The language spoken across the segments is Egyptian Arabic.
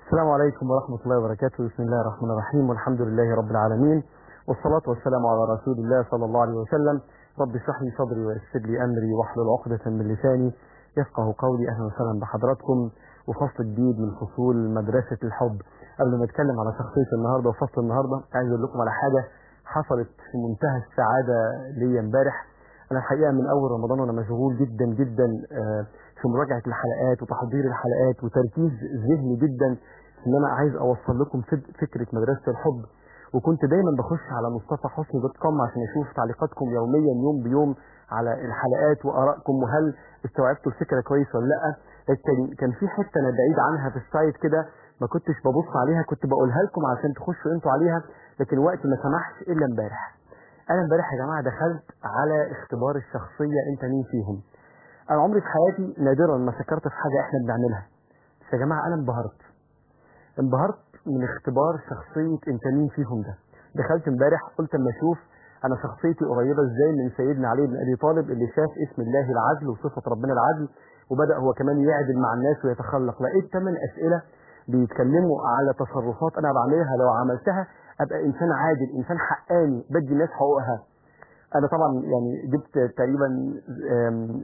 السلام عليكم ورحمة الله وبركاته بسم الله الرحمن الرحيم والحمد لله رب العالمين والصلاة والسلام على رسول الله صلى الله عليه وسلم رب اشرح لي صدري ويسر لي أمري واحلل عقدة من لساني يفقه قولي أهلا وسهلا بحضراتكم وفصل جديد من فصول مدرسة الحب قبل ما أتكلم على شخصية النهاردة وفصل النهاردة عايز أقول لكم على حاجة حصلت في منتهى السعادة ليا امبارح أنا الحقيقة من أول رمضان وأنا مشغول جدا جدا آه، في مراجعة الحلقات وتحضير الحلقات وتركيز ذهني جدا ان انا عايز اوصل لكم فد- فكرة مدرسة الحب وكنت دايما بخش على مصطفى حسني دوت كوم عشان اشوف تعليقاتكم يوميا يوم بيوم على الحلقات وارائكم وهل استوعبتوا الفكرة كويس ولا لا لكن كان في حتة انا بعيد عنها في السايت كده ما كنتش ببص عليها كنت بقولها لكم عشان تخشوا انتوا عليها لكن وقت ما سمحش الا امبارح انا امبارح يا جماعة دخلت على اختبار الشخصية انت مين فيهم انا عمري في حياتي نادرا ما فكرت في حاجة احنا بنعملها بس يا جماعة انا انبهرت انبهرت من اختبار شخصية انت مين فيهم ده دخلت امبارح قلت اما اشوف انا شخصيتي قريبة ازاي من سيدنا علي بن ابي طالب اللي شاف اسم الله العدل وصفة ربنا العدل وبدأ هو كمان يعدل مع الناس ويتخلق لقيت ثمان اسئلة بيتكلموا على تصرفات انا بعملها لو عملتها ابقى انسان عادل انسان حقاني بدي الناس حقوقها انا طبعا يعني جبت تقريبا آم،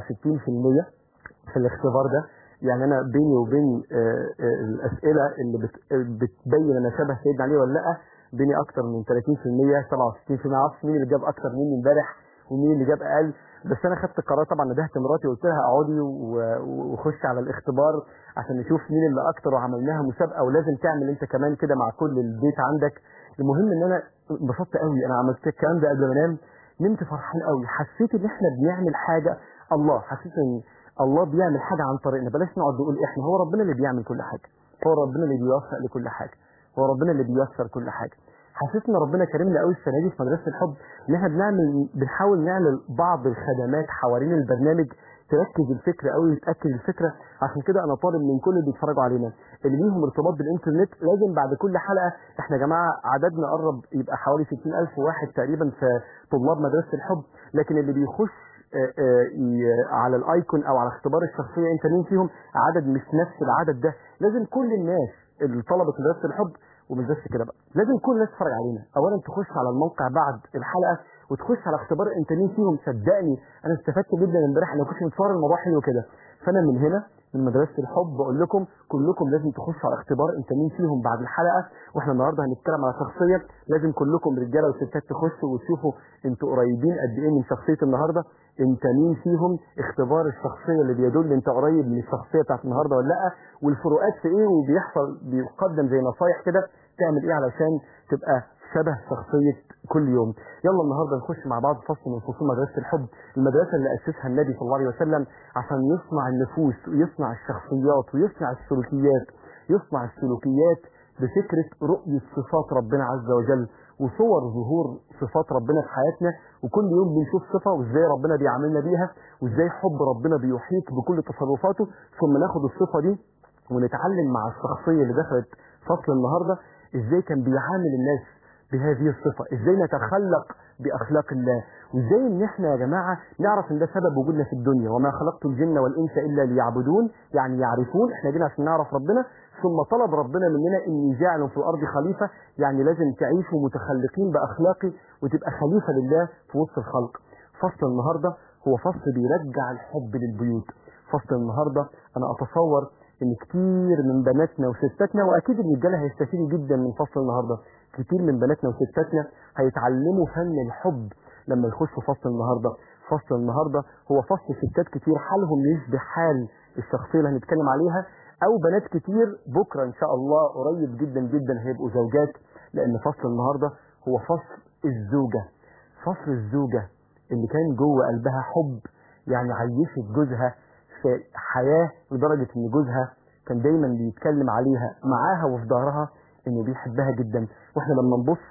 67% في الاختبار ده يعني انا بيني وبين آه، آه، الاسئله اللي بت- بتبين انا شبه سيدنا علي ولا لا بيني اكتر من 30% 67% ما اعرفش مين اللي جاب اكتر مني امبارح ومين اللي جاب اقل بس انا خدت القرار طبعا ندهت مراتي وقلت لها اقعدي و- وخش على الاختبار عشان نشوف مين اللي اكتر وعملناها مسابقه ولازم تعمل انت كمان كده مع كل البيت عندك المهم ان انا انبسطت قوي انا عملت الكلام ده قبل ما انام نمت فرحان قوي حسيت ان احنا بنعمل حاجه الله حسيت ان الله بيعمل حاجه عن طريقنا بلاش نقعد نقول احنا هو ربنا اللي بيعمل كل حاجه هو ربنا اللي بيوفق لكل حاجه هو ربنا اللي بييسر كل حاجه حسيت ان ربنا كرمنا قوي السنه دي في مدرسه الحب ان احنا بنعمل بنحاول نعمل بعض الخدمات حوالين البرنامج تركز الفكره قوي وتاكد الفكره عشان كده انا طالب من كل اللي بيتفرجوا علينا اللي ليهم ارتباط بالانترنت لازم بعد كل حلقه احنا يا جماعه عددنا قرب يبقى حوالي 60000 واحد تقريبا في طلاب مدرسه الحب لكن اللي بيخش آه، آه، ي- على الايكون او على اختبار الشخصيه انت مين فيهم عدد مش نفس العدد ده لازم كل الناس اللي طلبت مدرسه الحب ومش بس كده بقى لازم كل الناس تتفرج علينا اولا تخش على الموقع بعد الحلقه وتخش على اختبار انت مين فيهم صدقني انا استفدت جدا امبارح انا كنت متصور الموضوع حلو كده فانا من هنا من مدرسه الحب بقول لكم كلكم لازم تخشوا على اختبار انت مين فيهم بعد الحلقه واحنا النهارده هنتكلم على شخصيه لازم كلكم رجاله وستات تخشوا وتشوفوا انتوا قريبين قد ايه من شخصيه النهارده انت مين فيهم اختبار الشخصيه اللي بيدل انت قريب من الشخصيه بتاعت النهارده ولا لا والفروقات في ايه وبيحصل بيقدم زي نصايح كده تعمل ايه علشان تبقى شبه شخصية كل يوم يلا النهاردة نخش مع بعض فصل من فصول مدرسة الحب المدرسة اللي أسسها النبي صلى الله عليه وسلم عشان يصنع النفوس ويصنع الشخصيات ويصنع السلوكيات يصنع السلوكيات بفكرة رؤية صفات ربنا عز وجل وصور ظهور صفات ربنا في حياتنا وكل يوم بنشوف صفة وازاي ربنا بيعاملنا بيها وازاي حب ربنا بيحيط بكل تصرفاته ثم ناخد الصفة دي ونتعلم مع الشخصية اللي دخلت فصل النهاردة ازاي كان بيعامل الناس بهذه الصفة ازاي نتخلق بأخلاق الله وازاي ان احنا يا جماعة نعرف ان ده سبب وجودنا في الدنيا وما خلقت الجن والانس الا ليعبدون يعني يعرفون احنا جينا عشان نعرف ربنا ثم طلب ربنا مننا ان يجعل في الارض خليفة يعني لازم تعيشوا متخلقين باخلاقي وتبقى خليفة لله في وسط الخلق فصل النهاردة هو فصل بيرجع الحب للبيوت فصل النهاردة انا اتصور ان كتير من بناتنا وستاتنا واكيد الرجاله هيستفيدوا جدا من فصل النهارده كتير من بناتنا وستاتنا هيتعلموا فن الحب لما يخشوا فصل النهارده فصل النهارده هو فصل ستات كتير حالهم يشبه حال الشخصيه اللي هنتكلم عليها او بنات كتير بكره ان شاء الله قريب جدا جدا هيبقوا زوجات لان فصل النهارده هو فصل الزوجه فصل الزوجه اللي كان جوه قلبها حب يعني عيشت جوزها في حياة لدرجة ان جوزها كان دايما بيتكلم عليها معاها وفي ظهرها انه بيحبها جدا واحنا لما نبص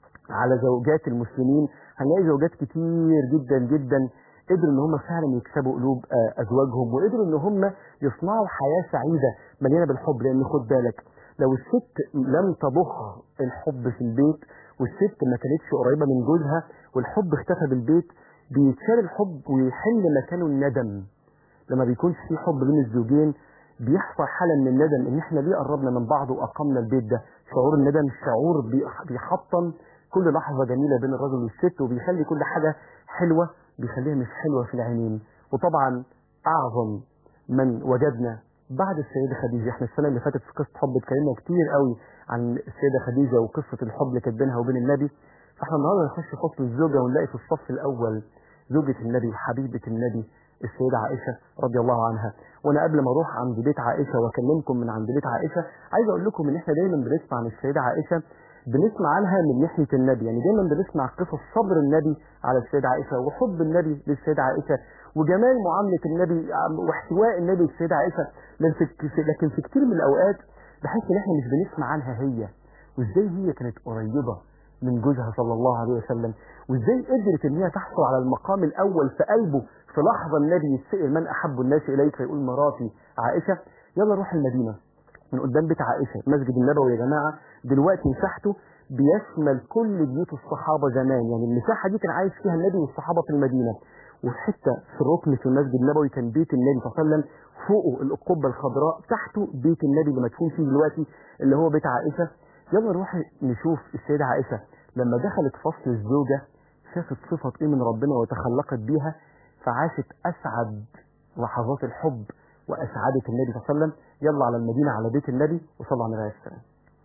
على زوجات المسلمين هنلاقي زوجات كتير جدا جدا قدروا ان هم فعلا يكسبوا قلوب آه، ازواجهم وقدروا ان هم يصنعوا حياة سعيدة مليانة بالحب لان خد بالك لو الست لم تضخ الحب في البيت والست ما كانتش قريبة من جوزها والحب اختفى بالبيت بيتشال الحب ويحل مكانه الندم لما بيكونش في حب بين الزوجين بيحصل حالة من الندم ان احنا ليه قربنا من بعض واقمنا البيت ده شعور الندم شعور بيح- بيحطم كل لحظة جميلة بين الرجل والست وبيخلي كل حاجة حلوة بيخليها مش حلوة في العينين وطبعا اعظم من وجدنا بعد السيدة خديجة احنا السنة اللي فاتت في قصة حب اتكلمنا كتير قوي عن السيدة خديجة وقصة الحب اللي كانت بينها وبين النبي فاحنا النهارده نخش فصل الزوجة ونلاقي في الصف الأول زوجة النبي وحبيبة النبي السيدة عائشة رضي الله عنها وانا قبل ما اروح عند بيت عائشة واكلمكم من عند بيت عائشة عايز اقول لكم ان احنا دايما بنسمع عن السيدة عائشة بنسمع عنها من ناحية النبي يعني دايما بنسمع قصص صبر النبي على السيدة عائشة وحب النبي للسيدة عائشة وجمال معاملة النبي واحتواء النبي للسيدة عائشة لكن في- لكن في كتير من الأوقات بحس إن إحنا مش بنسمع عنها هي وإزاي هي كانت قريبة من جوزها صلى الله عليه وسلم وإزاي قدرت إن هي تحصل على المقام الأول في قلبه في لحظة النبي يتسأل من أحب الناس إليك فيقول مراتي عائشة يلا نروح المدينة من قدام بيت عائشة المسجد النبوي يا جماعة دلوقتي مساحته بيشمل كل بيوت الصحابة زمان يعني المساحة دي كان عايش فيها النبي والصحابة في المدينة وحتة في الركن في المسجد النبوي كان بيت النبي صلى الله عليه وسلم فوقه القبة الخضراء تحته بيت النبي اللي مدفون فيه دلوقتي اللي هو بيت عائشة يلا نروح نشوف السيدة عائشة لما دخلت فصل الزوجة شافت صفة ايه من ربنا وتخلقت بيها فعاشت أسعد لحظات الحب وأسعدت النبي صلى الله عليه وسلم يلا على المدينة على بيت النبي وصلى على النبي عليه السلام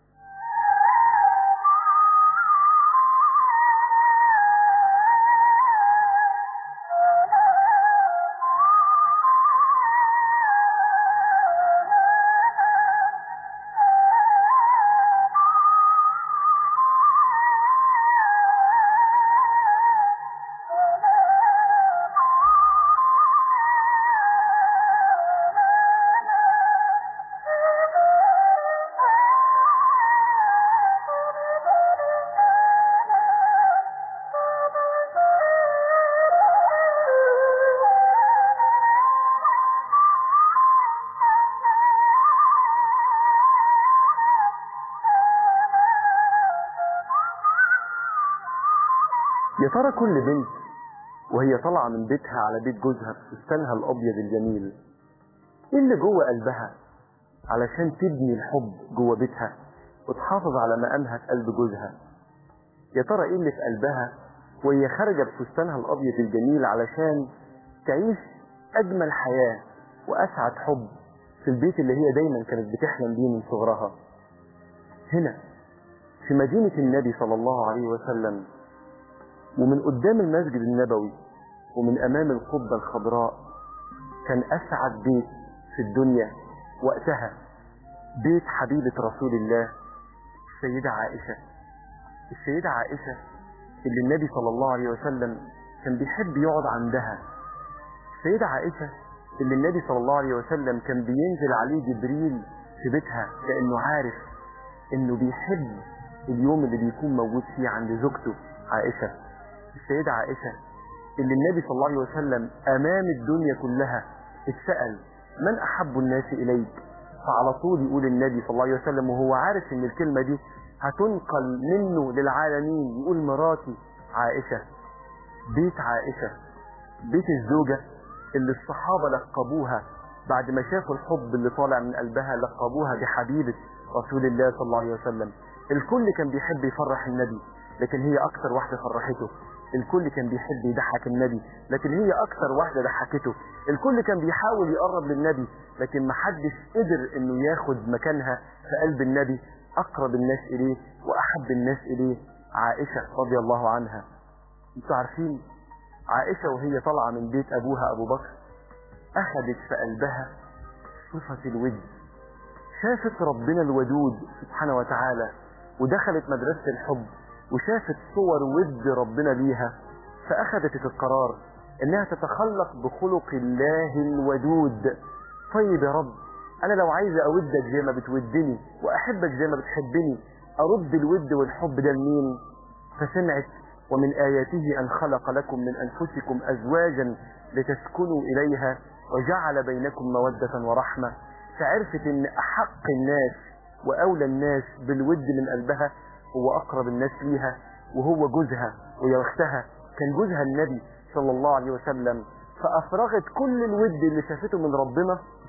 يا ترى كل بنت وهي طالعة من بيتها على بيت جوزها بفستانها الأبيض الجميل ايه اللي جوه قلبها علشان تبني الحب جوه بيتها وتحافظ على مقامها في قلب جوزها يا ترى ايه اللي في قلبها وهي خارجة بفستانها الأبيض الجميل علشان تعيش أجمل حياة وأسعد حب في البيت اللي هي دايما كانت بتحلم بيه من صغرها هنا في مدينة النبي صلى الله عليه وسلم ومن قدام المسجد النبوي ومن أمام القبة الخضراء كان أسعد بيت في الدنيا وقتها بيت حبيبة رسول الله السيدة عائشة السيدة عائشة اللي النبي صلى الله عليه وسلم كان بيحب يقعد عندها السيدة عائشة اللي النبي صلى الله عليه وسلم كان بينزل عليه جبريل في بيتها لأنه عارف إنه بيحب اليوم اللي بيكون موجود فيه عند زوجته عائشة السيدة عائشة اللي النبي صلى الله عليه وسلم أمام الدنيا كلها اتسأل من أحب الناس إليك فعلى طول يقول النبي صلى الله عليه وسلم وهو عارف ان الكلمة دي هتنقل منه للعالمين يقول مراتي عائشة بيت عائشة بيت الزوجة اللي الصحابة لقبوها بعد ما شافوا الحب اللي طالع من قلبها لقبوها بحبيبة رسول الله صلى الله عليه وسلم الكل كان بيحب يفرح النبي لكن هي أكثر واحدة فرحته الكل كان بيحب يضحك النبي لكن هي أكثر واحدة ضحكته الكل كان بيحاول يقرب للنبي لكن محدش قدر انه ياخد مكانها في قلب النبي أقرب الناس إليه وأحب الناس إليه عائشة رضي الله عنها انتوا عارفين عائشة وهي طالعة من بيت أبوها أبو بكر أخذت في قلبها صفة الود شافت ربنا الودود سبحانه وتعالى ودخلت مدرسة الحب وشافت صور ود ربنا ليها فأخذت القرار إنها تتخلق بخلق الله الودود طيب يا رب أنا لو عايزة أودك زي ما بتودني وأحبك زي ما بتحبني أرد الود والحب ده لمين فسمعت ومن آياته أن خلق لكم من أنفسكم أزواجا لتسكنوا إليها وجعل بينكم مودة ورحمة فعرفت إن أحق الناس وأولى الناس بالود من قلبها هو أقرب الناس ليها وهو جوزها ويا أختها كان جوزها النبي صلى الله عليه وسلم فأفرغت كل الود اللي شافته من ربنا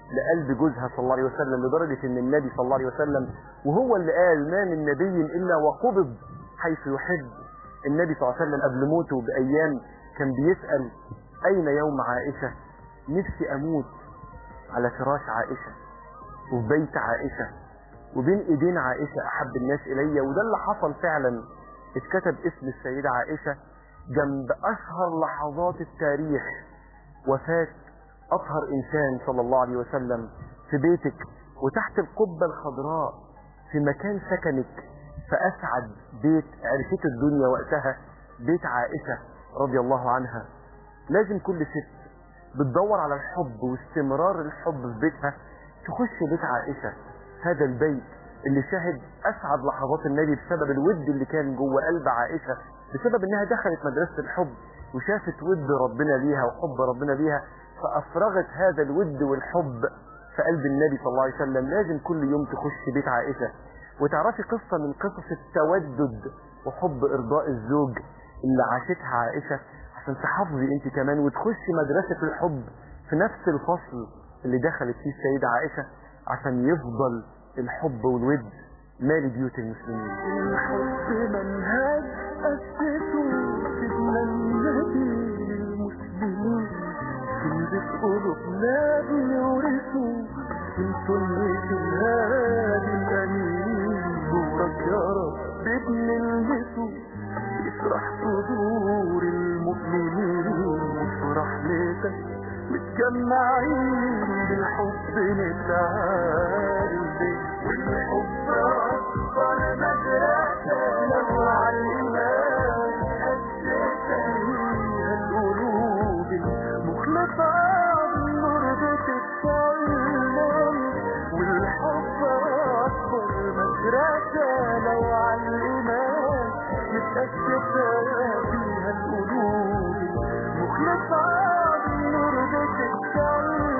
لقلب جوزها صلى الله عليه وسلم لدرجة ان النبي صلى الله عليه وسلم وهو اللي قال ما من نبي الا وقبض حيث يحب النبي صلى الله عليه وسلم قبل موته بأيام كان بيسأل أين يوم عائشة نفسي أموت على فراش عائشة وفي بيت عائشة وبين ايدين عائشة احب الناس الي وده اللي حصل فعلا اتكتب اسم السيدة عائشة جنب اشهر لحظات التاريخ وفاة اطهر انسان صلى الله عليه وسلم في بيتك وتحت القبة الخضراء في مكان سكنك فاسعد بيت عرفته الدنيا وقتها بيت عائشة رضي الله عنها لازم كل ست بتدور على الحب واستمرار الحب في بيتها تخش بيت عائشة هذا البيت اللي شهد اسعد لحظات النبي بسبب الود اللي كان جوه قلب عائشة بسبب انها دخلت مدرسة الحب وشافت ود ربنا ليها وحب ربنا ليها فافرغت هذا الود والحب في قلب النبي صلى الله عليه وسلم لازم كل يوم تخش بيت عائشة وتعرفي قصة من قصص التودد وحب ارضاء الزوج اللي عاشتها عائشة عشان تحافظي انت كمان وتخشي مدرسة الحب في نفس الفصل اللي دخلت فيه السيدة عائشة عشان يفضل الحب والود مالي بيوت المسلمين الحب منهج أسسه سيدنا النبي للمسلمين في قلوبنا بنورثه من سنة الهادي الأمين نورك يا رب بنلمسه يفرح صدور المؤمنين وفرح ليتك متجمعين بالحب نتعالي والحب أكبر مدرسة لو علمناك أسسها القلوب المخلصة بالنور بتتكلم والحب أكبر مدرسة لو علمناك متأسسة فيها القلوب المخلصة بالنور بتتكلم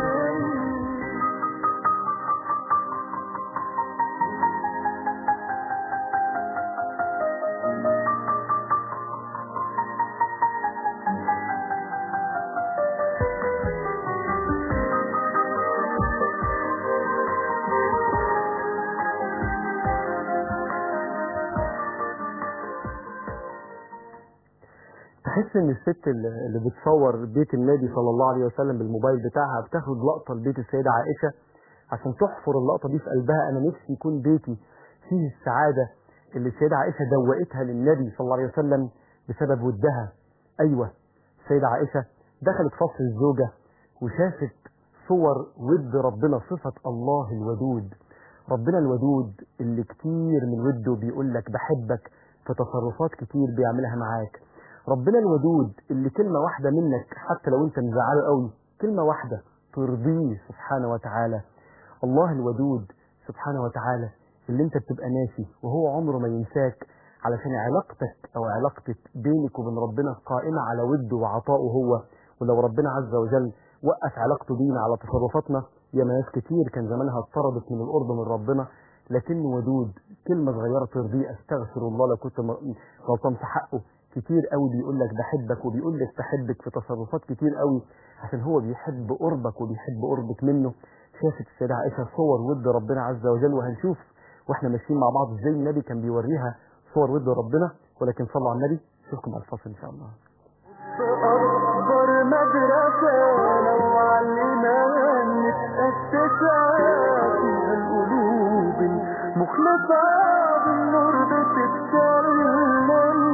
تحس ان الست اللي اللي بتصور بيت النبي صلى الله عليه وسلم بالموبايل بتاعها بتاخد لقطة لبيت السيدة عائشة عشان تحفر اللقطة دي في قلبها انا نفسي يكون بيتي فيه السعادة اللي السيدة عائشة دوقتها للنبي صلى الله عليه وسلم بسبب ودها ايوه السيدة عائشة دخلت فصل الزوجة وشافت صور ود ربنا صفة الله الودود ربنا الودود اللي كتير من وده بيقول لك بحبك في تصرفات كتير بيعملها معاك ربنا الودود اللي كلمة واحدة منك حتى لو انت مزعله قوي كلمة واحدة ترضيه سبحانه وتعالى الله الودود سبحانه وتعالى اللي انت بتبقى ناسي وهو عمره ما ينساك علشان علاقتك او علاقتك بينك وبين ربنا قائمة على وده وعطائه هو ولو ربنا عز وجل وقف علاقته بينا على تصرفاتنا يا ناس كتير كان زمانها اضطردت من القرب من ربنا لكنه ودود كلمة صغيرة ترضيه استغفر الله لو كنت م- غلطان في حقه كتير قوي بيقول لك بحبك وبيقول لك بحبك في تصرفات كتير قوي عشان هو بيحب قربك وبيحب قربك منه شافت السيدة عائشة صور ود ربنا عز وجل وهنشوف واحنا ماشيين مع بعض ازاي النبي كان بيوريها صور ود ربنا ولكن صلوا على النبي اشوفكم على الفصل ان شاء الله أكبر مدرسة لو علمنا نتأسس فيها القلوب المخلصة بالنور بتتكلم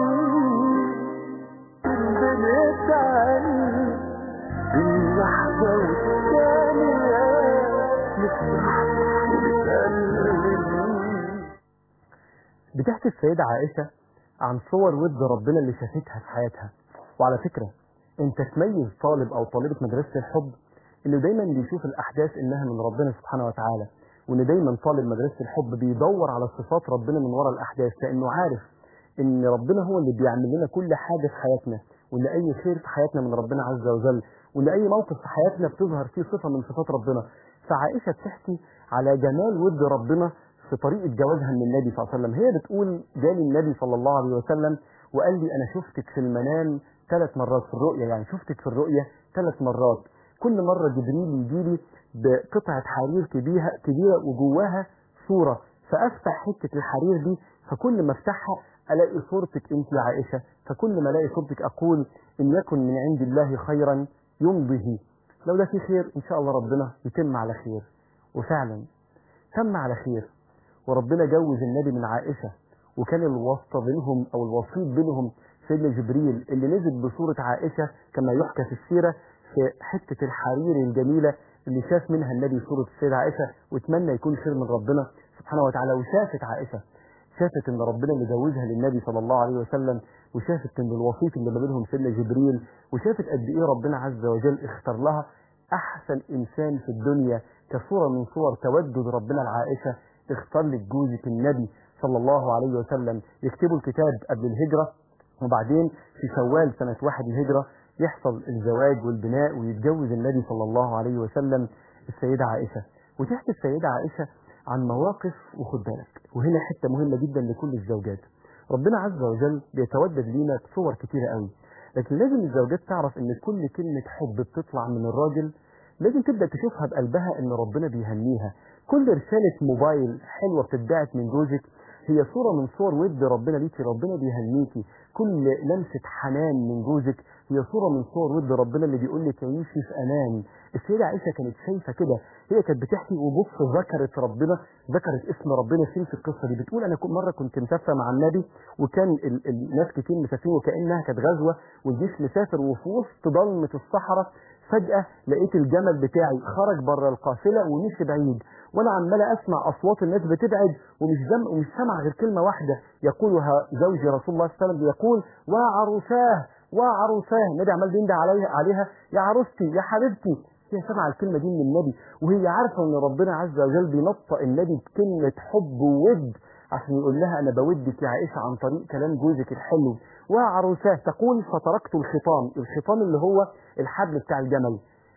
بنتعلم باللحظة والثانية نفرح ونتألم بتحكي السيدة عائشة عن صور ود ربنا اللي شافتها في حياتها وعلى فكرة انت تميز طالب او طالبة مدرسة الحب اللي دايما بيشوف الاحداث انها من ربنا سبحانه وتعالى وان دايما طالب مدرسة الحب بيدور على صفات ربنا من وراء الاحداث لانه عارف ان ربنا هو اللي بيعمل لنا كل حاجة في حياتنا وان اي خير في حياتنا من ربنا عز وجل وان اي موقف في حياتنا بتظهر فيه صفة من صفات ربنا فعائشة بتحكي على جمال ود ربنا في طريقة جوازها من النبي صلى الله عليه وسلم هي بتقول جالي النبي صلى الله عليه وسلم وقال لي انا شفتك في المنام ثلاث مرات في الرؤية يعني شفتك في الرؤية ثلاث مرات كل مرة جبريل يجي لي بقطعة حرير كبيرة كبيرة وجواها صورة فافتح حتة الحرير دي فكل ما افتحها الاقي صورتك انت يا عائشة فكل ما الاقي صورتك اقول ان يكن من عند الله خيرا يمضه لو ده في خير ان شاء الله ربنا يتم على خير وفعلا تم على خير وربنا جوز النبي من عائشة وكان الواسطة بينهم او الوسيط بينهم سيدنا جبريل اللي نزل بصورة عائشة كما يحكى في السيرة في حتة الحرير الجميلة اللي شاف منها النبي صورة السيدة عائشة واتمنى يكون خير من ربنا سبحانه وتعالى وشافت عائشة شافت ان ربنا اللي جوزها للنبي صلى الله عليه وسلم وشافت ان الوسيط اللي ما بينهم سيدنا جبريل وشافت قد ايه ربنا عز وجل اختار لها احسن انسان في الدنيا كصورة من صور تودد ربنا لعائشة اختار لك جوزك النبي صلى الله عليه وسلم يكتبوا الكتاب قبل الهجرة وبعدين في شوال سنة واحد الهجرة يحصل الزواج والبناء ويتجوز النبي صلى الله عليه وسلم السيدة عائشة وتحكي السيدة عائشة عن مواقف وخد بالك وهنا حتة مهمة جدا لكل الزوجات ربنا عز وجل بيتودد لينا بصور كتيرة قوي لكن لازم الزوجات تعرف ان كل كلمة حب بتطلع من الراجل لازم تبدأ تشوفها بقلبها ان ربنا بيهنيها كل رسالة موبايل حلوة بتتبعت من جوزك هي صورة من صور ود ربنا ليكي ربنا بيهنيكي كل لمسة حنان من جوزك هي صورة من صور ود ربنا اللي بيقول لك عيشي في امان السيدة عائشة كانت شايفة كده هي كانت بتحكي وبص ذكرت ربنا ذكرت اسم ربنا فين في القصة دي بتقول انا كل مرة كنت مسافرة مع النبي وكان ال- الناس كتير مسافرين وكأنها كانت غزوة والجيش مسافر وفي وسط ضلمة الصحراء فجأة لقيت الجمل بتاعي خرج بره القافلة ومشي بعيد وانا عمالة اسمع اصوات الناس بتبعد ومش زم ومش سامع غير كلمة واحدة يقولها زوجي رسول الله صلى الله عليه وسلم يقول وعروساه وعروساه النبي عمال بيندى عليها عليها يا عروستي يا حبيبتي هي سمع الكلمة دي من النبي وهي عارفة ان ربنا عز وجل بينطق النبي بكلمة حب وود عشان يقول لها انا بودك يا عائشة عن طريق كلام جوزك الحلو وعروساه تقول فتركت الخطام الخطام اللي هو الحبل بتاع الجمل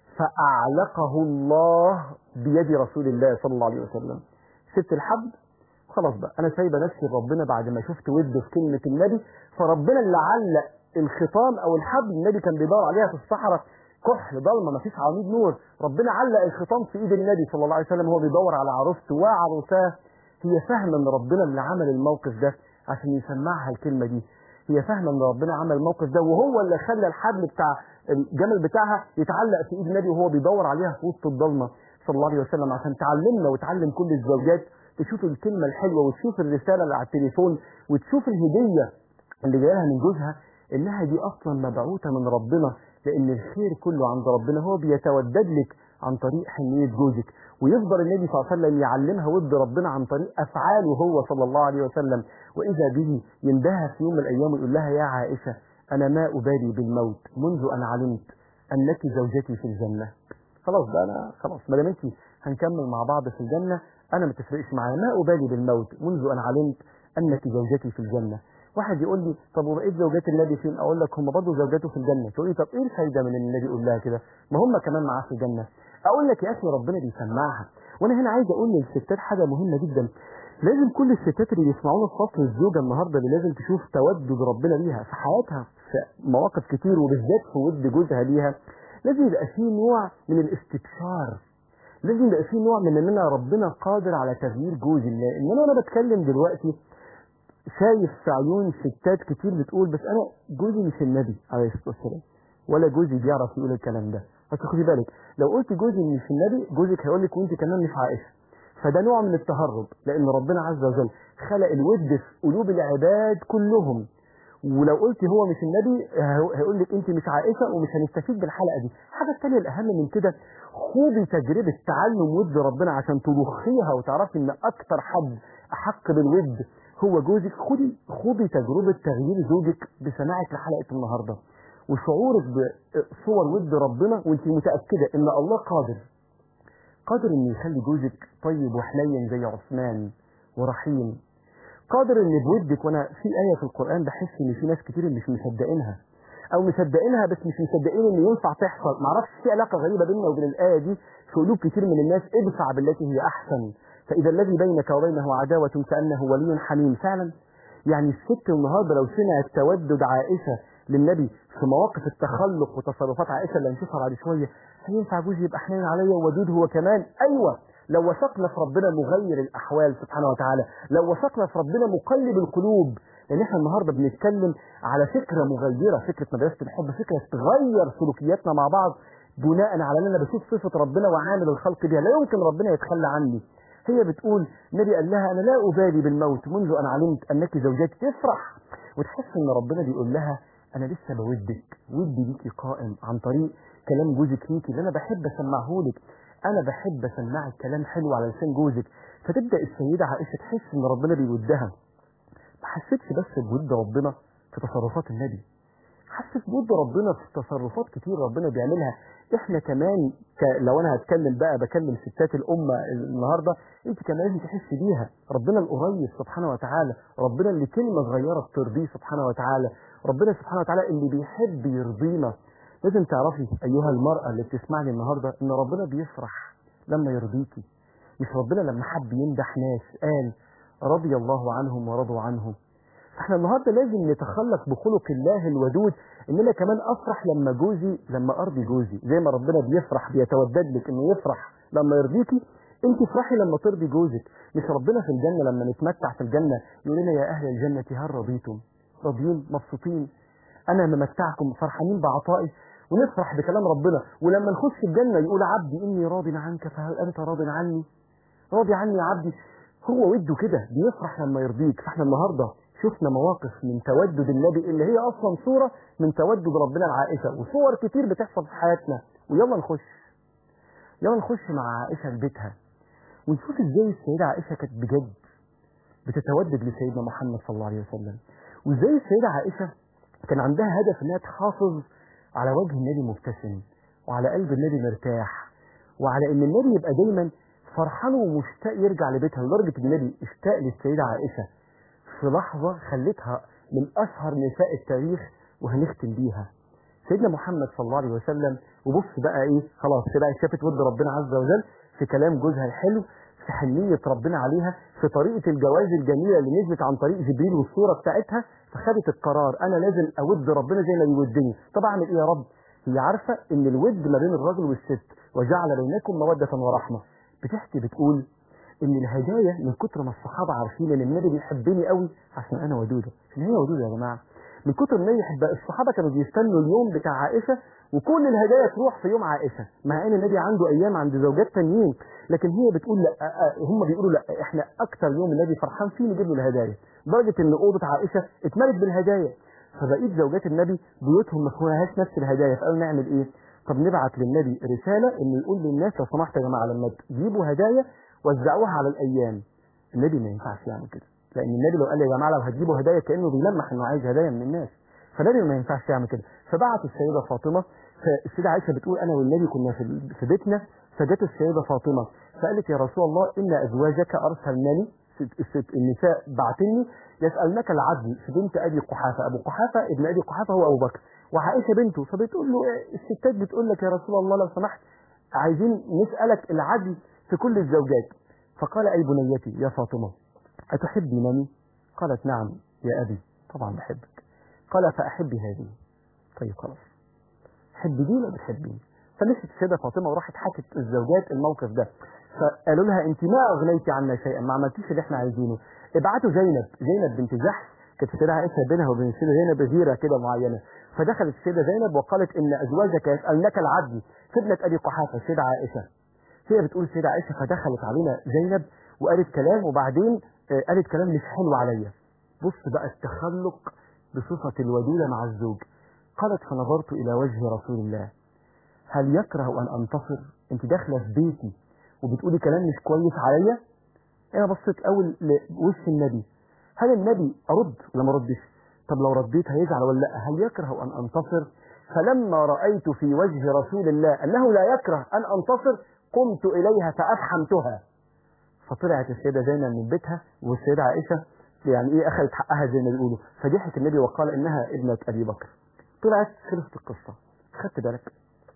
فأعلقه الله بيد رسول الله صلى الله عليه وسلم سبت الحبل خلاص بقى انا سايبه نفسي لربنا بعد ما شفت وده في كلمه النبي فربنا اللي علق الخطام او الحبل النبي كان بيدور عليها في الصحراء كحل ضلمه مفيش عواميد نور ربنا علق الخطام في ايد النبي صلى الله عليه وسلم وهو بيدور على عروسته وعروساه هي فاهمه ان ربنا اللي عمل الموقف ده عشان يسمعها الكلمه دي هي فاهمه ان ربنا عمل الموقف ده وهو اللي خلى الحبل بتاع الجمل بتاعها يتعلق في ايد النبي وهو بيدور عليها في وسط الضلمه صلى الله عليه وسلم عشان تعلمنا وتعلم كل الزوجات تشوف الكلمة الحلوة وتشوف الرسالة اللي على التليفون وتشوف الهدية اللي جاية لها من جوزها انها دي اصلا مبعوثة من ربنا لان الخير كله عند ربنا هو بيتودد لك عن طريق حنية جوزك ويفضل النبي صلى الله عليه وسلم يعلمها ود ربنا عن طريق افعاله هو صلى الله عليه وسلم واذا به يندهها في يوم من الايام ويقول لها يا عائشة انا ما ابالي بالموت منذ ان علمت انك زوجتي في الجنة خلاص بقى انا خلاص ما دام انت هنكمل مع بعض في الجنة انا ما تفرقش معايا ما ابالي بالموت منذ ان علمت انك زوجتي في الجنة واحد يقول لي طب وبقيت زوجات النبي فين اقول لك هم برضه زوجاته في الجنة تقول لي طب ايه الفايدة من ان النبي يقول لها كده ما هم كمان معاه في الجنة اقول لك يا اخي ربنا بيسمعها وانا هنا عايز اقول للستات حاجة مهمة جدا لازم كل الستات اللي بيسمعونا في فصل الزوجة النهاردة اللي لازم تشوف تودد ربنا ليها في حياتها في مواقف كتير وبالذات في ود جوزها ليها لازم يبقى فيه نوع من الاستبشار لازم يبقى فيه نوع من ان انا ربنا قادر على تغيير جوزي لان انا وانا بتكلم دلوقتي شايف في عيون ستات كتير بتقول بس انا جوزي مش النبي عليه الصلاه والسلام ولا جوزي بيعرف يقول الكلام ده بس خدي بالك لو قلت جوزي مش النبي جوزك هيقول لك وانت كمان مش عائشه فده نوع من التهرب لان ربنا عز وجل خلق الود في قلوب العباد كلهم ولو قلت هو مش النبي هيقول لك انت مش عائشه ومش هنستفيد بالحلقه دي الحاجه الثانيه الاهم من كده خوضي تجربه تعلم ود ربنا عشان تضخيها وتعرفي ان اكتر حد احق بالود هو جوزك خدي خدي تجربه تغيير زوجك بسماعك لحلقه النهارده وشعورك بصور ود ربنا وانت متاكده ان الله قادر قادر انه يخلي جوزك طيب وحنين زي عثمان ورحيم قادر ان بودك وانا في آية في القرآن بحس ان في ناس كتير مش مصدقينها او مصدقينها بس مش مصدقين ان ينفع تحصل معرفش في علاقة غريبة بيننا وبين الآية دي في قلوب كتير من الناس ادفع بالتي هي احسن فاذا الذي بينك وبينه عداوة كأنه ولي حميم فعلا يعني الست النهارده لو سمعت تودد عائشة للنبي في مواقف التخلق وتصرفات عائشه اللي هنشوفها بعد شويه هينفع جوزي يبقى حنين عليا وودود هو كمان ايوه لو وثقنا في ربنا مغير الاحوال سبحانه وتعالى لو وثقنا في ربنا مقلب القلوب لان احنا النهارده بنتكلم على فكره مغيره فكره مدرسه الحب فكره تغير سلوكياتنا مع بعض بناء على ان انا بشوف صفه ربنا وعامل الخلق بها لا يمكن ربنا يتخلى عني هي بتقول النبي قال لها انا لا ابالي بالموت منذ ان علمت انك زوجتي تفرح وتحس ان ربنا بيقول لها انا لسه بودك ودي ليكي قائم عن طريق كلام جوزك ليكي اللي انا بحب اسمعه لك انا بحب اسمعك كلام حلو على لسان جوزك فتبدا السيده عائشه تحس ان ربنا بيودها ما حسيتش بس بود ربنا في تصرفات النبي حسيت بود ربنا في تصرفات كتير ربنا بيعملها احنا كمان ك... لو انا هتكلم بقى بكلم ستات الامه النهارده انت كمان لازم تحس بيها ربنا القريب سبحانه وتعالى ربنا اللي كلمه صغيره بترضيه سبحانه وتعالى ربنا سبحانه وتعالى اللي بيحب يرضينا لازم تعرفي ايها المراه اللي بتسمعني النهارده ان ربنا بيفرح لما يرضيكي مش ربنا لما حب يمدح ناس قال رضي الله عنهم ورضوا عنه احنا النهارده لازم نتخلق بخلق الله الودود ان انا كمان افرح لما جوزي لما ارضي جوزي زي ما ربنا بيفرح بيتودد لك انه يفرح لما يرضيكي انت افرحي لما ترضي جوزك مش ربنا في الجنه لما نتمتع في الجنه يقول لنا يا اهل الجنه هل رضيتم راضيين مبسوطين انا ممتعكم فرحانين بعطائي ونفرح بكلام ربنا ولما نخش الجنه يقول عبدي اني راض عنك فهل انت راض عني راضي عني يا عبدي هو وده كده بيفرح لما يرضيك فاحنا النهارده شفنا مواقف من تودد النبي اللي هي اصلا صوره من تودد ربنا لعائشه وصور كتير بتحصل في حياتنا ويلا نخش يلا نخش مع عائشه لبيتها ونشوف ازاي السيده عائشه كانت بجد بتتودد لسيدنا محمد صلى الله عليه وسلم وازاي السيده عائشه كان عندها هدف انها تحافظ على وجه النبي مبتسم وعلى قلب النبي مرتاح وعلى ان النبي يبقى دايما فرحان ومشتاق يرجع لبيتها لدرجه ان النبي اشتاق للسيده عائشه في لحظة خلتها من أشهر نساء التاريخ وهنختم بيها سيدنا محمد صلى الله عليه وسلم وبص بقى ايه خلاص كده شافت ود ربنا عز وجل في كلام جوزها الحلو في حنية ربنا عليها في طريقة الجواز الجميلة اللي نزلت عن طريق جبريل والصورة بتاعتها فخدت القرار انا لازم اود ربنا زي ما بيودني طب اعمل ايه يا رب هي عارفة ان الود ما بين الرجل والست وجعل بينكم مودة ورحمة بتحكي بتقول ان الهدايا من كتر ما الصحابه عارفين ان النبي بيحبني قوي عشان انا ودوده عشان هي ودوده يا جماعه من كتر ما النبي يحب الصحابه كانوا بيستنوا اليوم بتاع عائشه وكل الهدايا تروح في يوم عائشه مع ان النبي عنده ايام عند زوجات تانيين لكن هي بتقول لا هم بيقولوا لا احنا اكتر يوم النبي فرحان فيه نجيب له الهدايا لدرجه ان اوضه عائشه اتملت بالهدايا فبقيت زوجات النبي بيوتهم ما فيهاش نفس الهدايا فقالوا نعمل ايه طب نبعت للنبي رساله انه يقول للناس لو سمحت يا جماعه لما تجيبوا هدايا وزعوها على الايام النبي ما ينفعش يعمل كده لان النبي لو قال يا جماعه لو هتجيبوا هدايا كانه بيلمح انه عايز هدايا من الناس فالنبي ما ينفعش يعمل كده فبعت السيده فاطمه فالسيده عائشه بتقول انا والنبي كنا في في بيتنا فجت السيده فاطمه فقالت يا رسول الله ان ازواجك ارسلنني النساء بعتني يسالنك العدل في بنت ابي قحافه ابو قحافه ابن ابي قحافه هو ابو بكر وعائشه بنته فبتقول له الستات بتقول لك يا رسول الله لو سمحت عايزين نسالك العدل في كل الزوجات فقال أي بنيتي يا فاطمة أتحبينني قالت نعم يا أبي طبعا بحبك قال فأحبي هذه طيب خلاص حبي دي ولا بتحبيني فمشت السيدة فاطمة وراحت حكت الزوجات الموقف ده فقالوا لها انت ما اغنيتي عنا شيئا ما عملتيش اللي احنا عايزينه ابعتوا زينب زينب بنت جحش كانت السيدة عائشة بينها وبين السيدة زينب غيرة كده معينة فدخلت السيدة زينب وقالت ان ازواجك يسألنك العدل في ابنة ابي قحافة السيدة عائشة هي بتقول السيدة عائشة فدخلت علينا زينب وقالت كلام وبعدين قالت كلام مش حلو عليا بص بقى التخلق بصفة الودودة مع الزوج قالت فنظرت إلى وجه رسول الله هل يكره أن أنتصر أنت داخلة في بيتي وبتقولي كلام مش كويس عليا أنا بصيت أول لوش النبي هل النبي أرد ولا ما ردش طب لو رديت هيزعل ولا لا هل يكره أن أنتصر فلما رأيت في وجه رسول الله أنه لا يكره أن أنتصر قمت إليها فأفحمتها فطلعت السيدة زينب من بيتها والسيدة عائشة يعني إيه أخذت حقها زي ما بيقولوا فضحك النبي وقال إنها ابنة أبي بكر طلعت خلصت القصة خدت بالك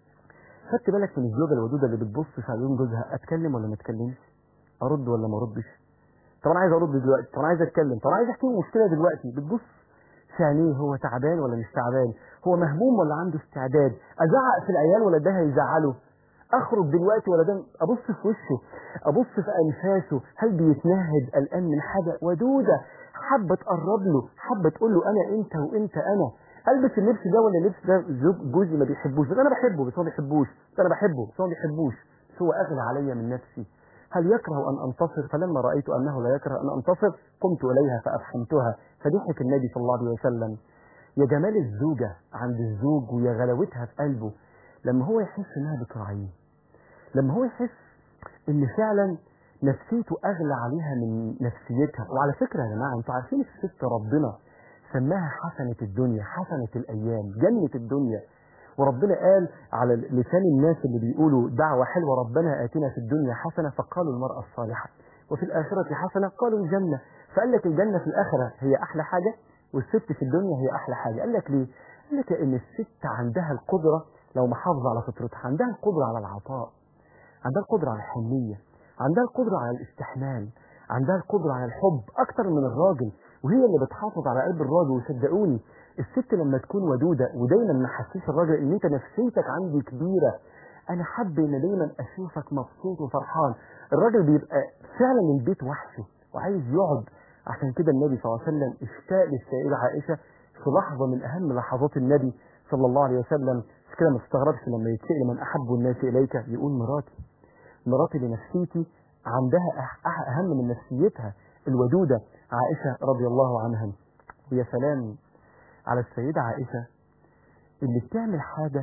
خدت بالك من الزوجة الودودة اللي بتبص في عيون جوزها أتكلم ولا ما أتكلمش أرد ولا ما أردش طب أنا عايز أرد دلوقتي طب أنا عايز أتكلم طب أنا عايز أحكي مشكلة دلوقتي بتبص في عينيه هو تعبان ولا مش تعبان هو مهموم ولا عنده استعداد ازعق في العيال ولا ده هيزعله اخرج دلوقتي ولا ده ابص في وشه ابص في انفاسه هل بيتنهد قلقان من حاجه ودوده حابه تقرب له حابه تقول له انا انت وانت انا البس اللبس ده ولا اللبس ده زوج جوزي ما بيحبوش بس انا بحبه بس هو ما بيحبوش بس انا بحبه بس هو ما بيحبوش بس هو اغلى علي من نفسي هل يكره ان انتصر فلما رايت انه لا يكره ان انتصر قمت اليها فافحمتها فضحك النبي صلى الله عليه وسلم يا جمال الزوجه عند الزوج ويا غلاوتها في قلبه لما هو يحس انها بتراعيه لما هو يحس ان فعلا نفسيته اغلى عليها من نفسيتها وعلى فكره يا جماعه انتوا عارفين الست ربنا سماها حسنه الدنيا حسنه الايام جنه الدنيا وربنا قال على لسان الناس اللي بيقولوا دعوه حلوه ربنا اتنا في الدنيا حسنه فقالوا المراه الصالحه وفي الاخره حسنه قالوا الجنه فقال لك الجنه في الاخره هي احلى حاجه والست في الدنيا هي احلى حاجه قال لك ليه؟ قال لك ان الست عندها القدره لو محافظه على فطرتها عندها القدره على العطاء عندها القدرة على الحنية عندها القدرة على الاستحمال عندها القدرة على الحب أكتر من الراجل وهي اللي بتحافظ على قلب الراجل وصدقوني الست لما تكون ودودة ودايما محسس الراجل ان انت نفسيتك عندي كبيرة انا حب ان دايما اشوفك مبسوط وفرحان الراجل بيبقى فعلا البيت وحشه وعايز يقعد عشان كده النبي صلى الله عليه وسلم اشتاق للسيدة عائشة في لحظة من اهم لحظات النبي صلى الله عليه وسلم مش كده ما تستغربش لما يتسأل من احب الناس اليك يقول مراتي مراتي لنفسيتي عندها أح- أح- أهم من نفسيتها الودودة عائشة رضي الله عنها ويا سلام على السيدة عائشة اللي بتعمل حاجة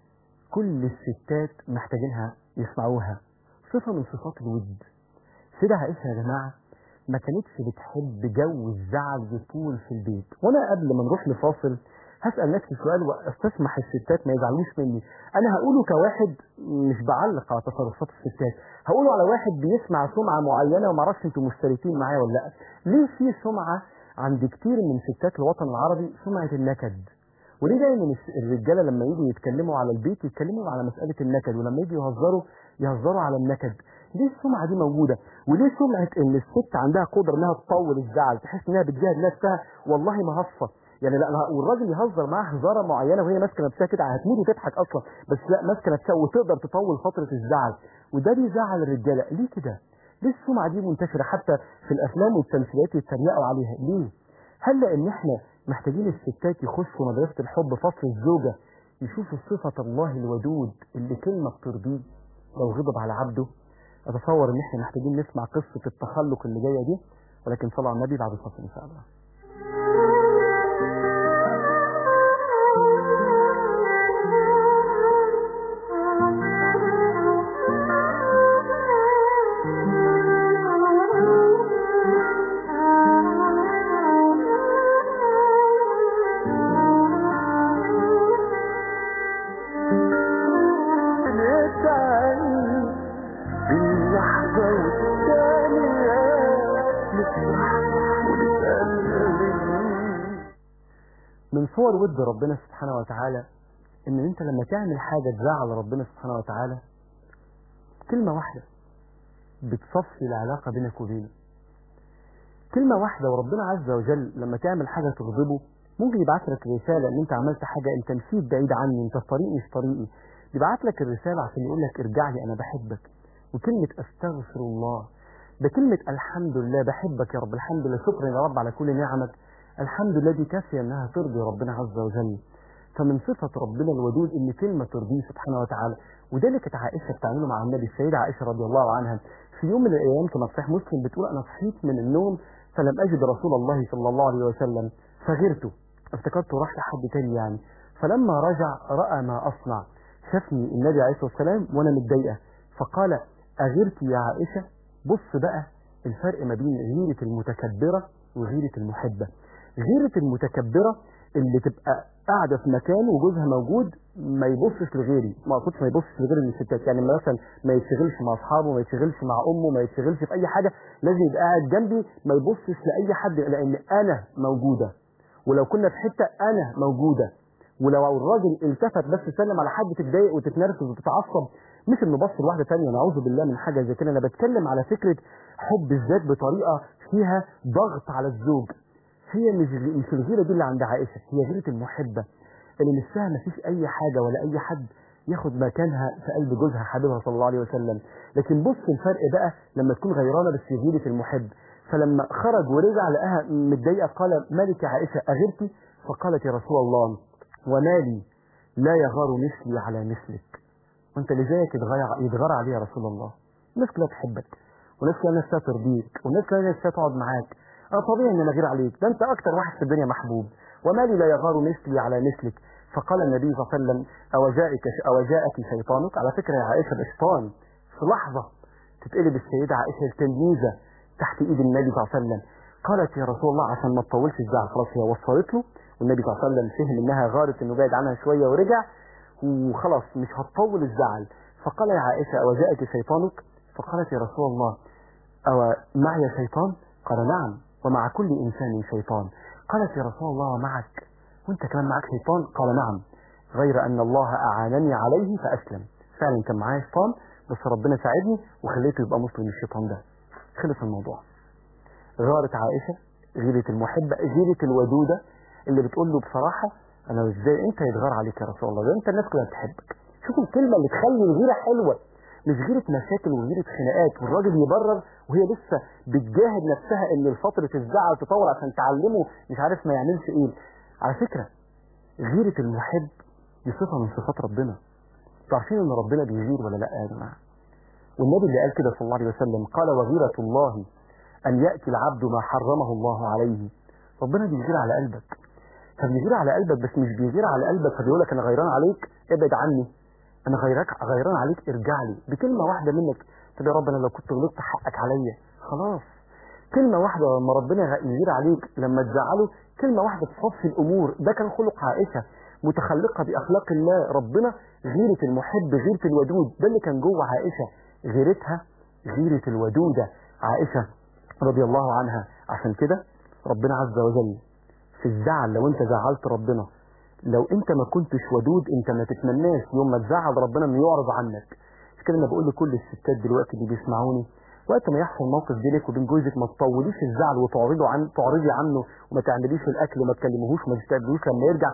كل الستات محتاجينها يسمعوها صفة من صفات الود سيدة عائشة يا جماعة ما كانتش بتحب جو الزعل يطول في البيت وانا قبل ما نروح لفاصل هسأل نفسي سؤال واستسمح الستات ما يزعلوش مني انا هقوله كواحد مش بعلق على تصرفات الستات هقوله على واحد بيسمع سمعة معينة وما اعرفش انتوا مشتركين معايا ولا لا ليه في سمعة عند كتير من ستات الوطن العربي سمعة النكد وليه دايما الس- الرجاله لما يجوا يتكلموا على البيت يتكلموا على مساله النكد ولما يجوا يهزروا يهزروا على النكد ليه السمعه دي موجوده وليه سمعه ان الست عندها قدره انها تطول الزعل تحس انها بتجاهد نفسها والله ما هصفى يعني لا لا- والراجل يهزر معاها هزاره معينه وهي ماسكه نفسها كده هتموت وتضحك اصلا بس لا ماسكه نفسها وتقدر تطول فتره الزعل وده بيزعل الرجاله ليه كده؟ ليه السمعه دي منتشره حتى في الافلام والتمثيليات يتريقوا عليها ليه؟ هل لان احنا محتاجين الستات يخشوا مدرسة الحب فصل الزوجة يشوفوا صفة الله الودود اللي كلمة بترضيه لو غضب على عبده اتصور ان احنا محتاجين نسمع قصة التخلق اللي جاية دي ولكن صلى على النبي بعد الفصل ان شاء الله نتعلم باللحظة والثانية نفرح ونتألم من صور ود ربنا سبحانه وتعالى ان انت لما تعمل حاجة تزعل ربنا سبحانه وتعالى كلمة واحدة بتصفي العلاقة بينك وبينه كلمة واحدة وربنا عز وجل لما تعمل حاجة تغضبه ممكن يبعت لك رسالة ان انت عملت حاجة انت نسيت بعيد عني انت في طريق مش طريقي يبعت لك الرسالة عشان يقول لك ارجع لي انا بحبك وكلمة استغفر الله ده كلمة الحمد لله بحبك يا رب الحمد لله شكرا يا رب على كل نعمك الحمد لله دي كافية انها ترضي ربنا عز وجل فمن صفة ربنا الودود ان كلمة ترضيه سبحانه وتعالى وده اللي كانت عائشة بتعمله مع النبي السيدة عائشة رضي الله عنها في يوم من الايام كما في صحيح مسلم بتقول انا صحيت من النوم فلم اجد رسول الله صلى الله عليه وسلم فغرته افتكرته راح لحد تاني يعني فلما رجع راى ما اصنع شافني النبي عليه الصلاه والسلام وانا متضايقه فقال اغرت يا عائشه بص بقى الفرق ما بين غيره المتكبره وغيره المحبه غيره المتكبره اللي تبقى قاعده في مكان وجوزها موجود ما يبصش لغيري ما اقصدش ما يبصش لغير الستات يعني مثلا ما يتشغلش مع اصحابه ما يتشغلش مع امه ما يتشغلش في اي حاجه لازم يبقى قاعد جنبي ما يبصش لاي حد لان انا موجوده ولو كنا في حته انا موجوده ولو الراجل التفت بس سلم على حد تتضايق وتتنرفز وتتعصب مش انه بص لواحده ثانيه نعوذ بالله من حاجه زي كده انا بتكلم على فكره حب الذات بطريقه فيها ضغط على الزوج هي مش مش الغيرة دي اللي عند عائشة هي غيرة المحبة اللي نفسها ما فيش أي حاجة ولا أي حد ياخد مكانها في قلب جوزها حبيبها صلى الله عليه وسلم لكن بص الفرق بقى لما تكون غيرانة بس غيرة المحب فلما خرج ورجع لقاها متضايقة قال مالك يا عائشة أغرتي فقالت يا رسول الله ومالي لا يغار مثلي على مثلك وانت اللي زيك يتغير يتغار عليه يا رسول الله الناس كلها تحبك والناس كلها نفسها ترضيك والناس كلها نفسها تقعد معاك انا طبيعي ان انا اغير عليك ده انت اكتر واحد في الدنيا محبوب ومالي لا يغار مثلي على مثلك فقال النبي صلى الله عليه وسلم او جاءك او جاءك شيطانك على فكره يا عائشه ده شيطان في لحظه تتقلب السيده عائشه التلميذه تحت ايد النبي صلى الله عليه وسلم قالت يا رسول الله عشان ما تطولش الزعل خلاص هي وصلت له والنبي صلى الله عليه وسلم فهم انها غارت انه بعد عنها شويه ورجع وخلاص مش هتطول الزعل فقال يا عائشه او جاءك شيطانك فقالت يا رسول الله أو معي شيطان قال نعم ومع كل إنسان شيطان قالت يا رسول الله ومعك وانت كمان معك شيطان قال نعم غير أن الله أعانني عليه فأسلم فعلا كان معايا شيطان بس ربنا ساعدني وخليته يبقى مسلم الشيطان ده خلص الموضوع غارت عائشة غيرة المحبة غيرة الودودة اللي بتقول له بصراحة أنا ازاي أنت يتغار عليك يا رسول الله ده أنت الناس كلها بتحبك شوف الكلمة اللي تخلي الغيرة حلوة مش غيرة مشاكل وغيرة خناقات والراجل يبرر وهي لسه بتجاهد نفسها ان فترة الزعل تطول عشان تعلمه مش عارف ما يعملش ايه على فكرة غيرة المحب دي صفة من صفات ربنا انتوا عارفين ان ربنا بيغير ولا لا يا جماعة والنبي اللي قال كده صلى الله عليه وسلم قال وغيرة الله ان يأتي العبد ما حرمه الله عليه ربنا بيغير على قلبك فبيغير على قلبك بس مش بيغير على قلبك فبيقول لك انا غيران عليك ابعد عني انا غيرك غيران عليك ارجع لي بكلمه واحده منك طب يا رب انا لو كنت غلطت حقك عليا خلاص كلمه واحده لما ربنا يغير عليك لما تزعله كلمه واحده تصفي الامور ده كان خلق عائشه متخلقه باخلاق الله ربنا غيره المحب غيره الودود ده اللي كان جوه عائشه غيرتها غيره الودوده عائشه رضي الله عنها عشان كده ربنا عز وجل في الزعل لو انت زعلت ربنا لو انت ما كنتش ودود انت ما تتمناش يوم ما تزعل ربنا انه يعرض عنك مش كده انا بقول لكل الستات دلوقتي اللي بيسمعوني وقت ما يحصل موقف بينك وبين جوزك ما تطوليش الزعل وتعرضه عن تعرضي عنه وما تعمليش الاكل وما تكلمهوش وما تستقبلوش لما يرجع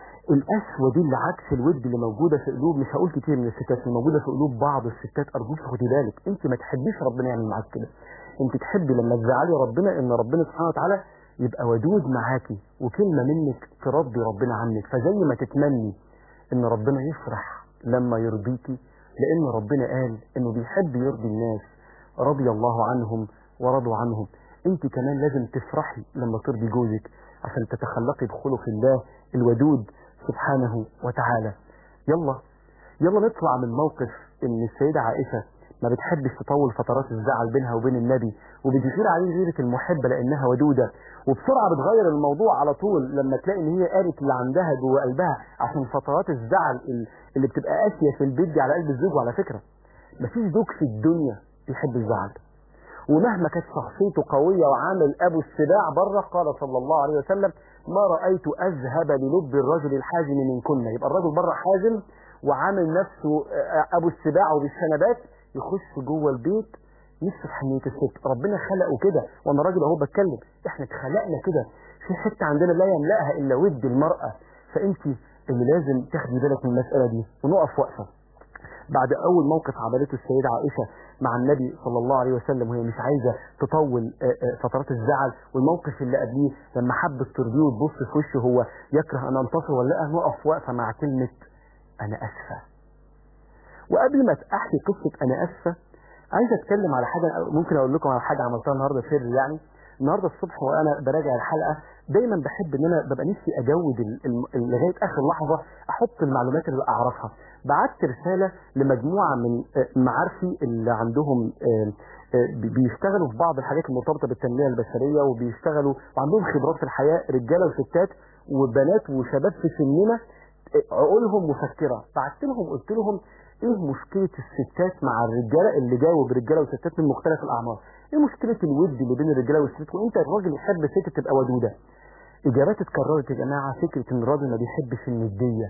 القسوه دي اللي عكس الود اللي موجوده في قلوب مش هقول كتير من الستات اللي موجوده في قلوب بعض الستات ارجوك خدي بالك انت ما تحبيش ربنا يعمل معاك كده انت تحبي لما تزعلي ربنا ان ربنا سبحانه وتعالى يبقى ودود معاكي وكلمة منك ترضي ربنا عنك فزي ما تتمني ان ربنا يفرح لما يرضيكي لان ربنا قال انه بيحب يرضي الناس رضي الله عنهم ورضوا عنهم انت كمان لازم تفرحي لما ترضي جوزك عشان تتخلقي بخلق الله الودود سبحانه وتعالى يلا يلا نطلع من موقف ان السيدة عائشة ما بتحبش تطول فترات الزعل بينها وبين النبي وبتغير عليه غيرة المحبة لأنها ودودة وبسرعة بتغير الموضوع على طول لما تلاقي إن هي قالت اللي عندها جوه قلبها عشان فترات الزعل اللي بتبقى قاسية في البيت دي على قلب الزوج وعلى فكرة مفيش زوج في الدنيا بيحب الزعل ومهما كانت شخصيته قوية وعامل أبو السباع بره قال صلى الله عليه وسلم ما رأيت أذهب للب الرجل الحازم من كنا يبقى الرجل بره حازم وعامل نفسه أبو السباع وبالشنبات يخش جوه البيت نفسه في حنية الست ربنا خلقه كده وانا راجل اهو بتكلم احنا اتخلقنا كده في حته عندنا لا يملأها الا ود المرأة فانت اللي لازم تاخدي بالك من المسألة دي ونقف وقفة بعد اول موقف عملته السيدة عائشة مع النبي صلى الله عليه وسلم وهي مش عايزة تطول فترات الزعل والموقف اللي قبليه لما حبت ترضيه وتبص في وشه هو يكره ان انتصر ولا لا نقف وقفة مع كلمة انا اسفة وقبل ما احكي قصة انا اسفة عايز اتكلم على حاجة ممكن اقول لكم على حاجة عملتها النهاردة سر يعني النهاردة الصبح وانا براجع الحلقة دايما بحب ان انا ببقى نفسي اجود لغاية اخر لحظة احط المعلومات اللي اعرفها بعت رسالة لمجموعة من معارفي اللي عندهم بيشتغلوا في بعض الحاجات المرتبطة بالتنمية البشرية وبيشتغلوا وعندهم خبرات في الحياة رجالة وستات وبنات وشباب في سننا عقولهم مفكرة بعت لهم قلت لهم ايه مشكلة الستات مع الرجالة اللي جاوب رجالة وستات من مختلف الاعمار ايه مشكلة الود اللي بين الرجالة والستات وانت الراجل يحب الست تبقى ودودة اجابات اتكررت يا جماعة فكرة ان الراجل ما بيحبش الندية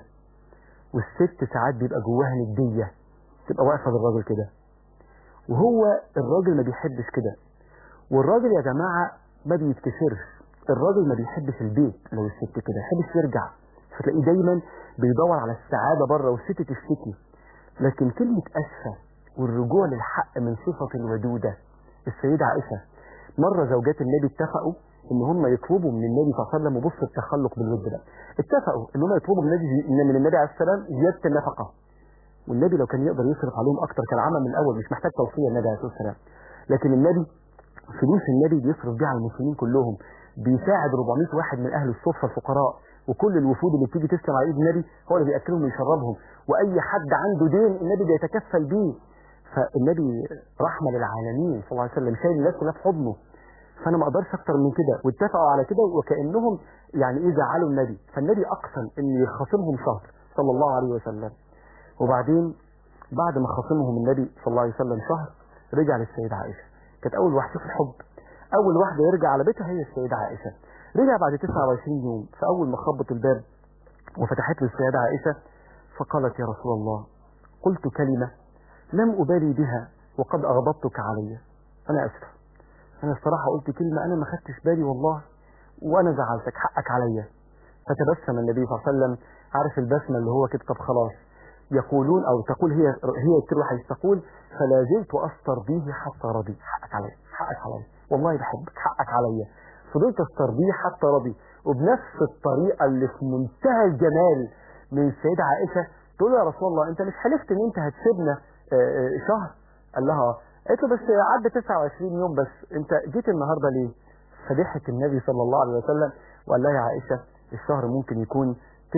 والست ساعات بيبقى جواها ندية تبقى واقفة للراجل كده وهو الراجل ما بيحبش كده والراجل يا جماعة ما بيتكسرش الراجل ما بيحبش البيت لو الست كده ما يحبش يرجع فتلاقيه دايما بيدور على السعادة بره والست تشتكي لكن كلمة أسفة والرجوع للحق من صفة الودودة السيدة عائشة مرة زوجات النبي اتفقوا ان هم يطلبوا من النبي صلى الله عليه وسلم وبص التخلق بالود ده اتفقوا ان هم يطلبوا من النبي من النبي عليه السلام زيادة النفقة والنبي لو كان يقدر يصرف عليهم اكتر كان عمل من الاول مش محتاج توصية النبي عليه الصلاة والسلام لكن النبي فلوس النبي بيصرف بيها على المسلمين كلهم بيساعد 400 واحد من اهل الصفة الفقراء وكل الوفود اللي بتيجي تسلم على ايد النبي هو اللي بياكلهم ويشربهم واي حد عنده دين النبي بيتكفل بيه فالنبي رحمة للعالمين صلى الله عليه وسلم شايل الناس كلها في حضنه فانا ما اقدرش اكتر من كده واتفقوا على كده وكانهم يعني ايه زعلوا النبي فالنبي اقسم ان يخاصمهم شهر صلى الله عليه وسلم وبعدين بعد ما خاصمهم النبي صلى الله عليه وسلم شهر رجع للسيدة عائشة كانت اول واحدة في الحب اول واحدة يرجع على بيتها هي السيدة عائشة رجع بعد 29 يوم فاول ما خبط الباب وفتحت له السيدة عائشة فقالت يا رسول الله قلت كلمة لم أبالي بها وقد أغضبتك علي أنا أسف أنا الصراحة قلت كلمة أنا ما خدتش بالي والله وأنا زعلتك حقك عليا فتبسم النبي صلى الله عليه وسلم عارف البسمة اللي هو كده طب خلاص يقولون أو تقول هي هي كل واحد تقول فلا زلت أسترضيه حتى رضي حقك عليا حقك عليا والله بحبك حقك عليا فضلت أسترضيه حتى رضي وبنفس الطريقة اللي في منتهى الجمال من السيدة عائشة تقول له يا رسول الله أنت مش حلفت إن أنت هتسيبنا شهر قال لها قالت له بس عدى 29 يوم بس انت جيت النهارده ليه فضحك النبي صلى الله عليه وسلم وقال لها يا عائشه الشهر ممكن يكون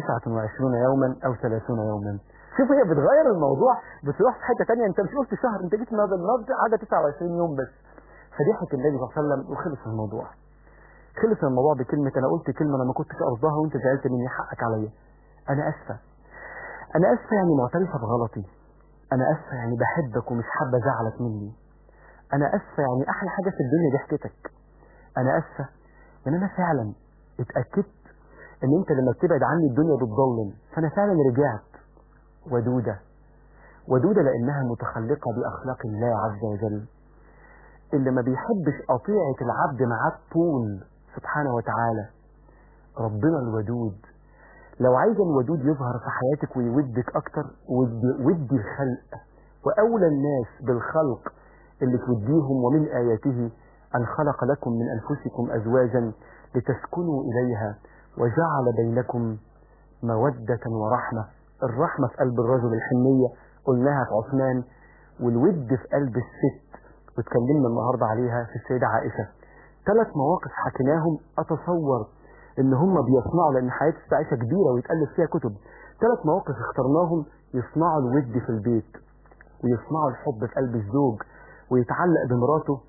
29 يوما او 30 يوما شوف هي بتغير الموضوع بتروح في حته ثانيه انت مش قلت شهر انت جيت النهارده النهارده عدى 29 يوم بس فضحك النبي صلى الله عليه وسلم وخلص الموضوع خلص الموضوع بكلمه انا قلت كلمه انا ما كنتش قصدها وانت زعلت مني حقك عليا انا اسفه انا اسفه يعني معترفه بغلطي انا اسفه يعني بحبك ومش حابه ازعلك مني انا اسفه يعني احلى حاجه في الدنيا ضحكتك انا اسفه ان انا فعلا اتاكدت ان انت لما بتبعد عني الدنيا بتضلم فانا فعلا رجعت ودوده ودوده لانها متخلقه باخلاق الله عز وجل اللي ما بيحبش قطيعه العبد معاه طول سبحانه وتعالى ربنا الودود لو عايز الودود يظهر في حياتك ويودك اكتر ودي, ودي الخلق واولى الناس بالخلق اللي توديهم ومن اياته ان خلق لكم من انفسكم ازواجا لتسكنوا اليها وجعل بينكم مودة ورحمة الرحمة في قلب الرجل الحنية قلناها في عثمان والود في قلب الست واتكلمنا النهاردة عليها في السيدة عائشة ثلاث مواقف حكيناهم اتصور ان هم بيصنعوا لان حياة السيدة عائشة كبيرة ويتألف فيها كتب ثلاث مواقف اخترناهم يصنعوا الود في البيت ويصنعوا الحب في قلب الزوج ويتعلق بمراته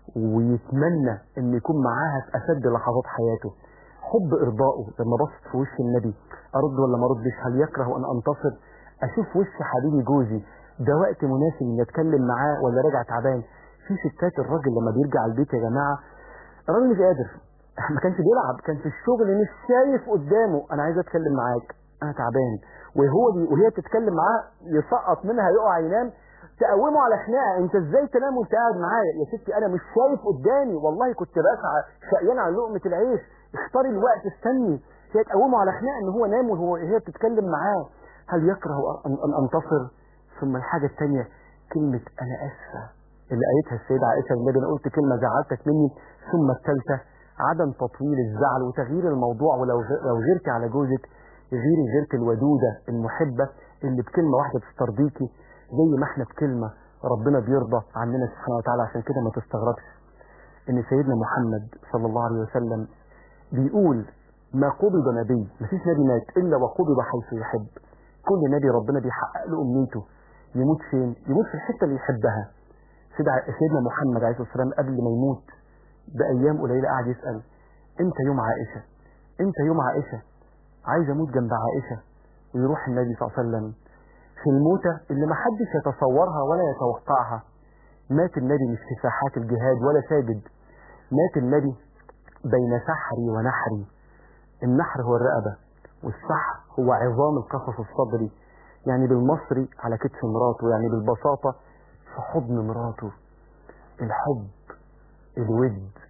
ويتمنى ان يكون معاها في اشد لحظات حياته حب ارضائه لما بص في وش النبي ارد ولا ما اردش هل يكره ان انتصر اشوف وش حبيبي جوزي ده وقت مناسب اني اتكلم معاه ولا راجع تعبان في ستات الراجل لما بيرجع البيت يا جماعه الراجل مش قادر ما كانش بيلعب كان في الشغل مش شايف قدامه انا عايز اتكلم معاك انا تعبان وهو بي وهي بتتكلم معاه يسقط منها يقع ينام تقومه على خناقه انت ازاي تنام وانت قاعد معايا يا ستي انا مش شايف قدامي والله كنت بسعى شقيان على لقمه العيش اختاري الوقت استني هي تقومه على خناقه ان هو نام وهو هي بتتكلم معاه هل يكره ان, أن انتصر ثم الحاجه الثانيه كلمه انا اسفه اللي قالتها السيده عائشه النبي انا قلت كلمه زعلتك مني ثم الثالثه عدم تطويل الزعل وتغيير الموضوع ولو لو غيرتي على جوزك غيري غيرت الودوده المحبه اللي بكلمه واحده تسترضيكي زي ما احنا بكلمة ربنا بيرضى عننا سبحانه وتعالى عشان كده ما تستغربش ان سيدنا محمد صلى الله عليه وسلم بيقول ما قبض نبي مفيش نبي مات الا وقبض حيث يحب كل نبي ربنا بيحقق له امنيته يموت فين يموت في الحته اللي يحبها سيدنا محمد عليه الصلاه والسلام قبل ما يموت بايام قليله قاعد يسال انت يوم عائشه انت يوم عائشه عايز اموت جنب عائشه ويروح النبي صلى الله عليه وسلم في الموتة اللي ما حدش يتصورها ولا يتوقعها مات النبي مش في ساحات الجهاد ولا ساجد مات النبي بين سحري ونحري النحر هو الرقبة والسحر هو عظام القفص الصدري يعني بالمصري على كتف مراته يعني بالبساطة في حضن مراته الحب الود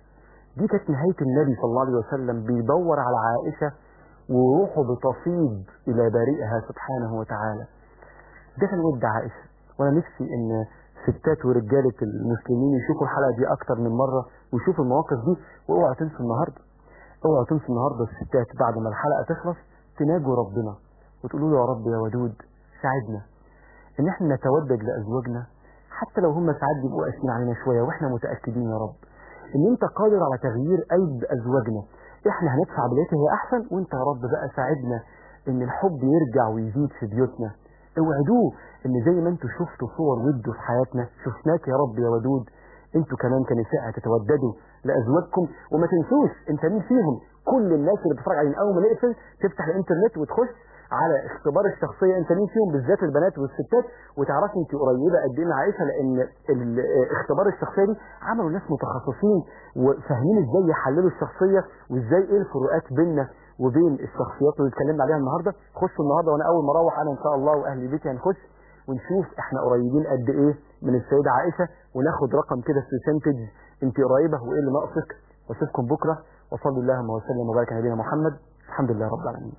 دي كانت نهاية النبي صلى الله عليه وسلم بيدور على عائشة وروحه بتفيض إلى بارئها سبحانه وتعالى ده كان ود عائشة وأنا نفسي إن ستات ورجالة المسلمين يشوفوا الحلقة دي أكتر من مرة ويشوفوا المواقف دي واوعوا تنسوا النهاردة اوعوا تنسوا النهاردة الستات بعد ما الحلقة تخلص تناجوا ربنا وتقولوا له يا رب يا ودود ساعدنا ان احنا نتودد لازواجنا حتى لو هم ساعات بيبقوا قاسيين علينا شويه واحنا متاكدين يا رب ان انت قادر على تغيير قلب ازواجنا احنا هندفع بالتي هي احسن وانت يا رب بقى ساعدنا ان الحب يرجع ويزيد في بيوتنا اوعدوه ان زي ما انتوا شفتوا صور وده في حياتنا شفناك يا رب يا ودود انتوا كمان كنساء هتتوددوا لازواجكم وما تنسوش انت مين فيهم كل الناس اللي بتتفرج علينا اول ما نقفل تفتح الانترنت وتخش على اختبار الشخصيه انت مين فيهم بالذات البنات والستات وتعرفي انت قريبه قد ايه من عائشه لان ال- اختبار الشخصيه دي عملوا ناس متخصصين وفاهمين ازاي يحللوا الشخصيه وازاي ايه الفروقات بيننا وبين الشخصيات اللي اتكلمنا عليها النهارده خشوا النهارده وانا اول ما اروح انا ان شاء الله واهل بيتي هنخش ونشوف احنا قريبين قد ايه من السيده عائشه وناخد رقم كده برسنتج انت قريبه وايه اللي ناقصك واشوفكم بكره وصلي اللهم وسلم وبارك على نبينا محمد الحمد لله رب العالمين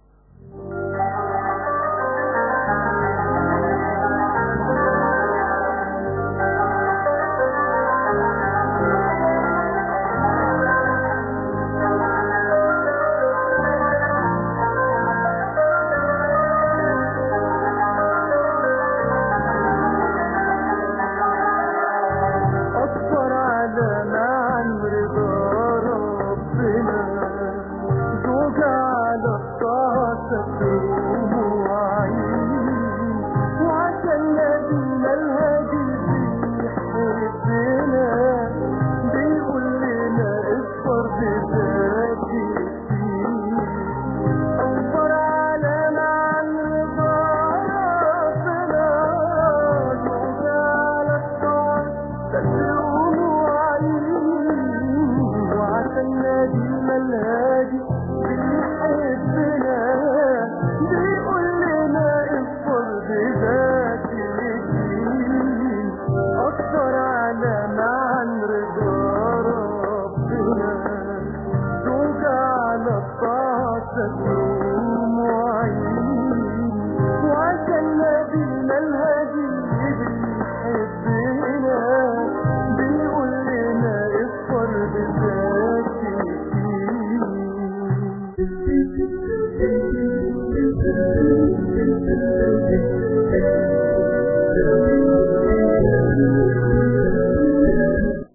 أكبر علامة عن رضا ربنا زوجة على الطاعة تقوم وعين وعشان نبينا الهادي بيحبنا بيقول لنا اصبر بذات الدين أكبر علامة عن رضا ربنا زوجة على الطاعة تدعون وعين وعشان نبينا الهادي بيحبنا بيقول لنا اصبر بذات الدين أكثر علامة عن